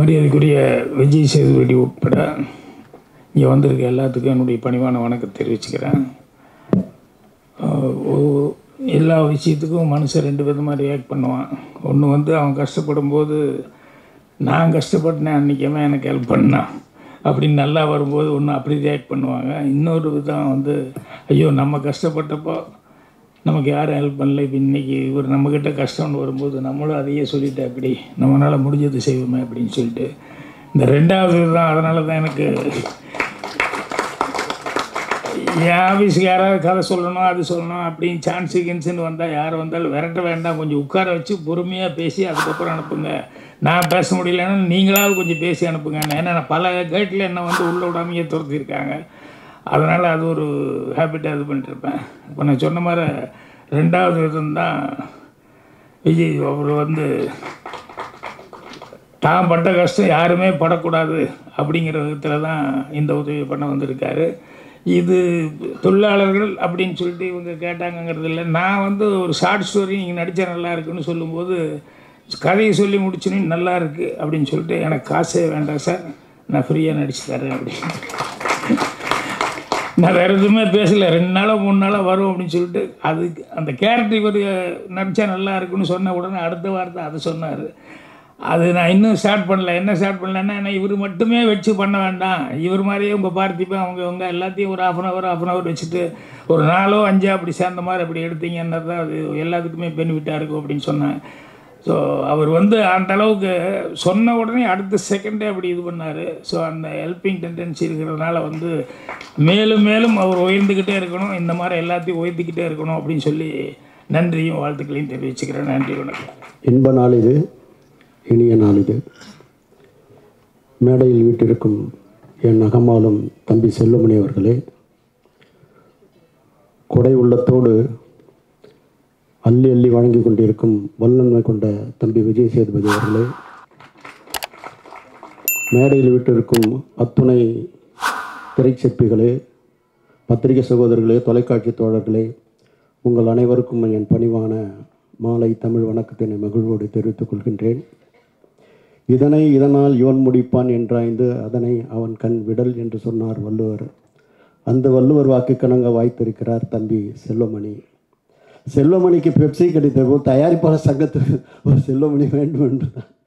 மரியாதைக்குரிய விஜய் சேதுபதி உட்பட இங்கே வந்திருக்க எல்லாத்துக்கும் என்னுடைய பணிவான வணக்கத்தை தெரிவிச்சுக்கிறேன் ஆஹ் ஒ- எல்லா விஷயத்துக்கும் மனுஷன் ரெண்டு விதமாக ரியாக்ட் பண்ணுவான் ஒன்று வந்து அவன் கஷ்டப்படும் போது நான் கஷ்டப்பட்டேன் அன்றைக்கி அவன் எனக்கு ஹெல்ப் பண்ணான் அப்படின்னு நல்லா வரும்போது ஒன்று அப்படி ரியாக்ட் பண்ணுவாங்க இன்னொரு விதம் வந்து ஐயோ நம்ம கஷ்டப்பட்டப்போ நமக்கு யாரும் ஹெல்ப் பண்ணல இப்போ இன்றைக்கி இவர் நம்மக்கிட்ட கஷ்டம்னு வரும்போது நம்மளும் அதையே சொல்லிட்டு அப்படி நம்மளால் முடிஞ்சது செய்வோமே அப்படின்னு சொல்லிட்டு இந்த ரெண்டாவது தான் அதனால தான் எனக்கு என் ஆஃபீஸுக்கு யாராவது கதை சொல்லணும் அது சொல்லணும் அப்படின்னு சான்ஸ் கின்ஸுன்னு வந்தால் யார் வந்தாலும் விரட்ட வேண்டாம் கொஞ்சம் உட்கார வச்சு பொறுமையாக பேசி அதுக்கப்புறம் அனுப்புங்க நான் பேச முடியலன்னா நீங்களாவது கொஞ்சம் பேசி அனுப்புங்க ஏன்னா நான் பல கேட்டில் என்ன வந்து உள்ளே விடாமையே துரத்திருக்காங்க அதனால் அது ஒரு ஹேபிட்டாக இது பண்ணிட்டுருப்பேன் இப்போ நான் சொன்ன மாதிரி ரெண்டாவது விதம் தான் விஜய் அவர் வந்து தான் பட்ட கஷ்டம் யாருமே படக்கூடாது அப்படிங்கிற விதத்தில் தான் இந்த உதவி பண்ண வந்திருக்காரு இது தொழிலாளர்கள் அப்படின்னு சொல்லிட்டு இவங்க கேட்டாங்கங்கிறது இல்லை நான் வந்து ஒரு ஷார்ட் ஸ்டோரி நீங்கள் நடித்தா நல்லா இருக்குன்னு சொல்லும்போது கதையை சொல்லி முடிச்சுன்னு நல்லா இருக்குது அப்படின்னு சொல்லிட்டு எனக்கு காசே வேண்டாம் சார் நான் ஃப்ரீயாக நடிச்சு தரேன் அப்படின்னு நான் வேறு எதுவுமே பேசலை ரெண்டு நாளாக மூணு நாளாக வரும் அப்படின்னு சொல்லிட்டு அதுக்கு அந்த கேரக்டர் இவர் நடித்தா நல்லா இருக்குன்னு சொன்ன உடனே அடுத்த வார்த்தை அதை சொன்னார் அது நான் இன்னும் ஸ்டார்ட் பண்ணல என்ன ஸ்டார்ட் பண்ணலன்னா நான் இவர் மட்டுமே வச்சு பண்ண வேண்டாம் இவர் மாதிரியே உங்கள் பார்த்திப்பேன் அவங்க அவங்க எல்லாத்தையும் ஒரு half an hour half an hour வச்சுட்டு ஒரு நாலோ அஞ்சோ அப்படி சேர்ந்த மாதிரி அப்படி எடுத்தீங்கன்னா தான் அது எல்லாத்துக்குமே பெனிஃபிட்டாக இருக்கும் அப்படின்னு சொன்னேன் ஸோ அவர் வந்து அந்த அளவுக்கு சொன்ன உடனே அடுத்த செகண்டே அப்படி இது பண்ணார் ஸோ அந்த ஹெல்பிங் டெண்டன்சி இருக்கிறதுனால வந்து மேலும் மேலும் அவர் உயர்ந்துக்கிட்டே இருக்கணும் இந்த மாதிரி எல்லாத்தையும் உயர்த்திக்கிட்டே இருக்கணும் அப்படின்னு சொல்லி நன்றியும் வாழ்த்துக்களையும் தெரிவிச்சுக்கிறேன் நன்றி வணக்கம் இன்ப நாள் இது இனிய நாள் இது மேடையில் வீட்டிருக்கும் என் அகமாலும் தம்பி செல்வமணி அவர்களே கொடை உள்ளத்தோடு அள்ளி அள்ளி வழங்கி கொண்டிருக்கும் வல்லன்மை கொண்ட தம்பி விஜய் சேதுபதி அவர்களே மேடையில் விட்டிருக்கும் அத்துணை திரைச்சிற்பிகளே பத்திரிகை சகோதரர்களே தொலைக்காட்சி தோழர்களே உங்கள் அனைவருக்கும் என் பணிவான மாலை தமிழ் வணக்கத்தினை மகிழ்வோடு தெரிவித்துக் கொள்கின்றேன் இதனை இதனால் இவன் முடிப்பான் என்றாய்ந்து அதனை அவன் கண் விடல் என்று சொன்னார் வள்ளுவர் அந்த வள்ளுவர் வாக்குக்கணங்க வாய்த்திருக்கிறார் தம்பி செல்வமணி செல்வமணிக்கு பெப்சி கிடைத்த போது தயாரிப்பாளர் சங்கத்துக்கு ஒரு செல்வமணி வேண்டும் என்று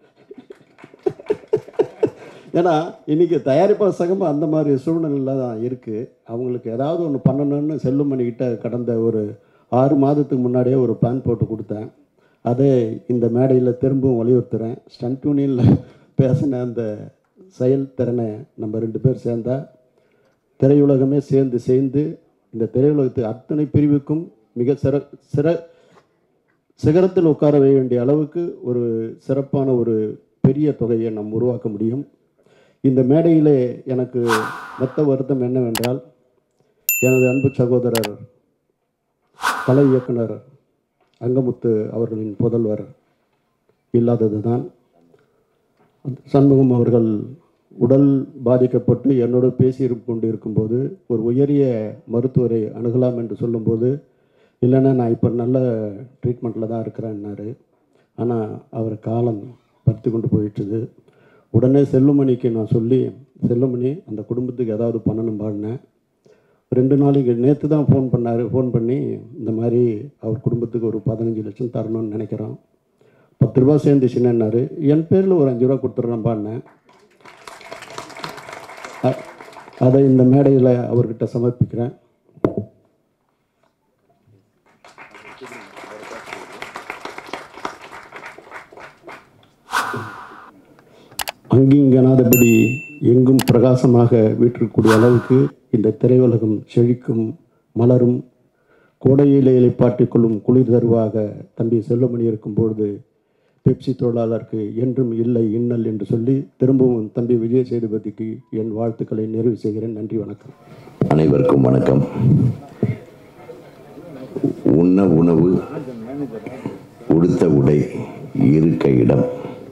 ஏன்னா இன்னைக்கு தயாரிப்பாளர் சங்கம் அந்த மாதிரி சூழ்நிலையில் தான் இருக்குது அவங்களுக்கு ஏதாவது ஒன்று பண்ணணும்னு செல்வமணிக்கிட்ட கடந்த ஒரு ஆறு மாதத்துக்கு முன்னாடியே ஒரு பிளான் போட்டு கொடுத்தேன் அதை இந்த மேடையில் திரும்பவும் வலியுறுத்துகிறேன் ஸ்டன்ட் யூனியனில் பேசின அந்த செயல்திறனை நம்ம ரெண்டு பேர் சேர்ந்தா திரையுலகமே சேர்ந்து சேர்ந்து இந்த திரையுலகத்து அத்தனை பிரிவுக்கும் மிக சிற சிற சிகரத்தில் உட்கார வேண்டிய அளவுக்கு ஒரு சிறப்பான ஒரு பெரிய தொகையை நாம் உருவாக்க முடியும் இந்த மேடையிலே எனக்கு மொத்த வருத்தம் என்னவென்றால் எனது அன்பு சகோதரர் கலை இயக்குனர் அங்கமுத்து அவர்களின் புதல்வர் இல்லாதது தான் சண்முகம் அவர்கள் உடல் பாதிக்கப்பட்டு என்னோடு பேசி கொண்டு இருக்கும்போது ஒரு உயரிய மருத்துவரை அணுகலாம் என்று சொல்லும்போது இல்லைன்னா நான் இப்போ நல்ல ட்ரீட்மெண்ட்டில் தான் இருக்கிறேன்னாரு ஆனால் அவர் காலம் பறித்து கொண்டு போயிட்டுது உடனே செல்லுமணிக்கு நான் சொல்லி செல்லுமணி அந்த குடும்பத்துக்கு ஏதாவது பண்ணணும் பாடினேன் ரெண்டு நாளைக்கு நேற்று தான் ஃபோன் பண்ணார் ஃபோன் பண்ணி இந்த மாதிரி அவர் குடும்பத்துக்கு ஒரு பதினஞ்சு லட்சம் தரணும்னு நினைக்கிறோம் பத்து ரூபா சேர்ந்துச்சுன்னாரு என் பேரில் ஒரு அஞ்சு ரூபா கொடுத்துட்றேன் பாடினேன் அ- அதை இந்த மேடையில் அவர்கிட்ட சமர்ப்பிக்கிறேன் அங்கிங்கனாதபடி எங்கும் பிரகாசமாக வீற்றிருக்கக்கூடிய அளவுக்கு இந்த திரையுலகம் செழிக்கும் மலரும் கோடையிலே இலைப்பாட்டிக் கொள்ளும் குளிர் தருவாக தம்பி செல்வமணி இருக்கும்பொழுது பெப்சி தொழிலாளருக்கு என்றும் இல்லை இன்னல் என்று சொல்லி திரும்பவும் தம்பி விஜய் சேதுபதிக்கு என் வாழ்த்துக்களை நிறைவு செய்கிறேன் நன்றி வணக்கம் அனைவருக்கும் வணக்கம் உண்ண உணவு உடுத்த உடை இருக்க இடம்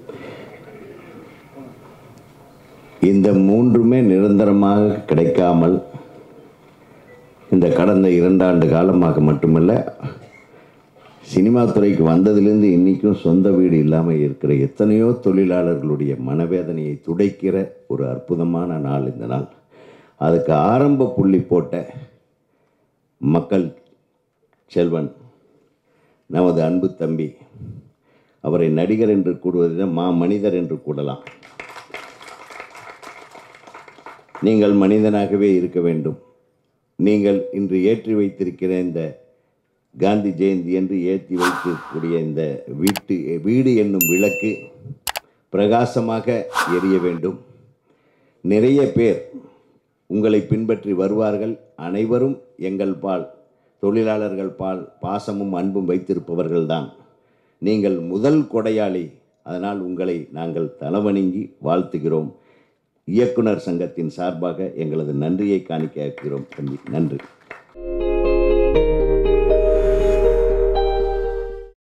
இந்த மூன்றுமே நிரந்தரமாக கிடைக்காமல் இந்த கடந்த இரண்டாண்டு காலமாக மட்டுமல்ல சினிமா துறைக்கு வந்ததுலேருந்து இன்றைக்கும் சொந்த வீடு இல்லாமல் இருக்கிற எத்தனையோ தொழிலாளர்களுடைய மனவேதனையை துடைக்கிற ஒரு அற்புதமான நாள் இந்த நாள் அதுக்கு ஆரம்ப புள்ளி போட்ட மக்கள் செல்வன் நமது அன்பு தம்பி அவரை நடிகர் என்று கூடுவதை மா மனிதர் என்று கூடலாம் நீங்கள் மனிதனாகவே இருக்க வேண்டும் நீங்கள் இன்று ஏற்றி வைத்திருக்கிற இந்த காந்தி ஜெயந்தி என்று ஏற்றி வைத்திருக்கக்கூடிய இந்த வீட்டு வீடு என்னும் விளக்கு பிரகாசமாக எரிய வேண்டும் நிறைய பேர் உங்களை பின்பற்றி வருவார்கள் அனைவரும் எங்கள் பால் தொழிலாளர்கள் பால் பாசமும் அன்பும் வைத்திருப்பவர்கள்தான் நீங்கள் முதல் கொடையாளி அதனால் உங்களை நாங்கள் தலவணங்கி வாழ்த்துகிறோம் இயக்குனர் சங்கத்தின் சார்பாக எங்களது நன்றியை காணிக்க இருக்கிறோம் தம்பி நன்றி